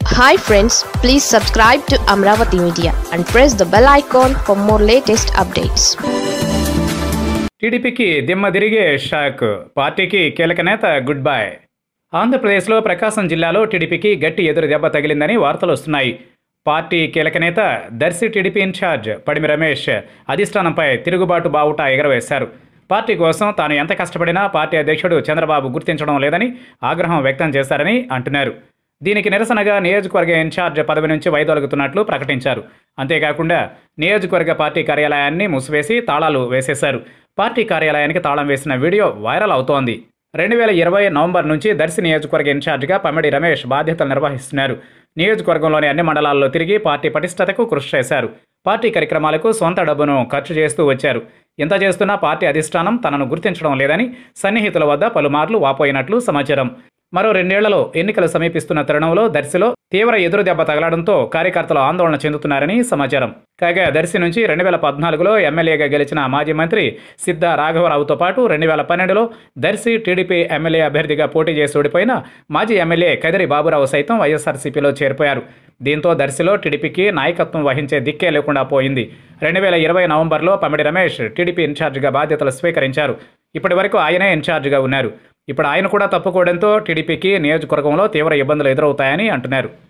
hi friends please subscribe to Amaravati media and press the bell icon for more latest updates టీడీపీకి దిమ్మ తిరిగే shock పార్టీకి కీలక నేత గుడ్ బై ఆంధ్రప్రదేశ్లో ప్రకాశం జిల్లాలో టీడీపీకి గట్టి ఎదురు దెబ్బ తగిలిందని వార్తలు వస్తున్నాయి పార్టీ కీలక నేత దర్శి టీడీపీ ఇన్ఛార్జ్ పడిమి రమేష్ అధిష్టానంపై తిరుగుబాటు బావుట ఎగరవేశారు పార్టీ కోసం తాను ఎంత కష్టపడినా పార్టీ అధ్యక్షుడు చంద్రబాబు గుర్తించడం లేదని ఆగ్రహం వ్యక్తం చేశారని అంటున్నారు దీనికి నిరసనగా నియోజకవర్గ ఇన్ఛార్జ్ పదవి నుంచి వైదొలుగుతున్నట్లు ప్రకటించారు అంతేకాకుండా నియోజకవర్గ పార్టీ కార్యాలయాన్ని మూసివేసి తాళాలు వేసేశారు పార్టీ కార్యాలయానికి తాళం వేసిన వీడియో వైరల్ అవుతోంది రెండు వేల ఇరవై నవంబర్ నుంచి దర్శి నియోజకవర్గ ఇన్ఛార్జిగా పమిడి రమేష్ బాధ్యతలు నిర్వహిస్తున్నారు నియోజకవర్గంలోని అన్ని మండలాల్లో తిరిగి పార్టీ పటిష్టతకు కృషి చేశారు పార్టీ కార్యక్రమాలకు సొంత డబ్బును ఖర్చు చేస్తూ వచ్చారు ఇంత చేస్తున్నా పార్టీ అధిష్టానం తనను గుర్తించడం లేదని సన్నిహితుల వద్ద పలుమార్లు వాపోయినట్లు సమాచారం మరో రెండేళ్లలో ఎన్నికలు సమీపిస్తున్న తరుణంలో దర్శిలో తీవ్ర ఎదురు దెబ్బ తగలడంతో కార్యకర్తలు ఆందోళన చెందుతున్నారని సమాచారం కాగా దర్శి నుంచి రెండు వేల పద్నాలుగులో ఎమ్మెల్యేగా గెలిచిన మాజీ మంత్రి సిద్ధ రాఘవరావుతో పాటు రెండు వేల పన్నెండులో దర్శి టీడీపీ ఎమ్మెల్యే అభ్యర్థిగా పోటీ చేసి ఓడిపోయిన మాజీ ఎమ్మెల్యే కదిరి బాబురావు సైతం వైఎస్ఆర్సీపీలో చేరిపోయారు దీంతో దర్శిలో టీడీపీకి నాయకత్వం వహించే దిక్కే లేకుండా పోయింది రెండు వేల ఇరవై నవంబర్లో పమిడి రమేష్ టీడీపీ ఇన్ఛార్జిగా బాధ్యతలు స్వీకరించారు ఇప్పటి వరకు ఆయనే ఇన్ఛార్జిగా ఉన్నారు ఇప్పుడు ఆయన కూడా తప్పుకోవడంతో టీడీపీకి నియోజకవర్గంలో తీవ్ర ఇబ్బందులు ఎదురవుతాయని అంటున్నారు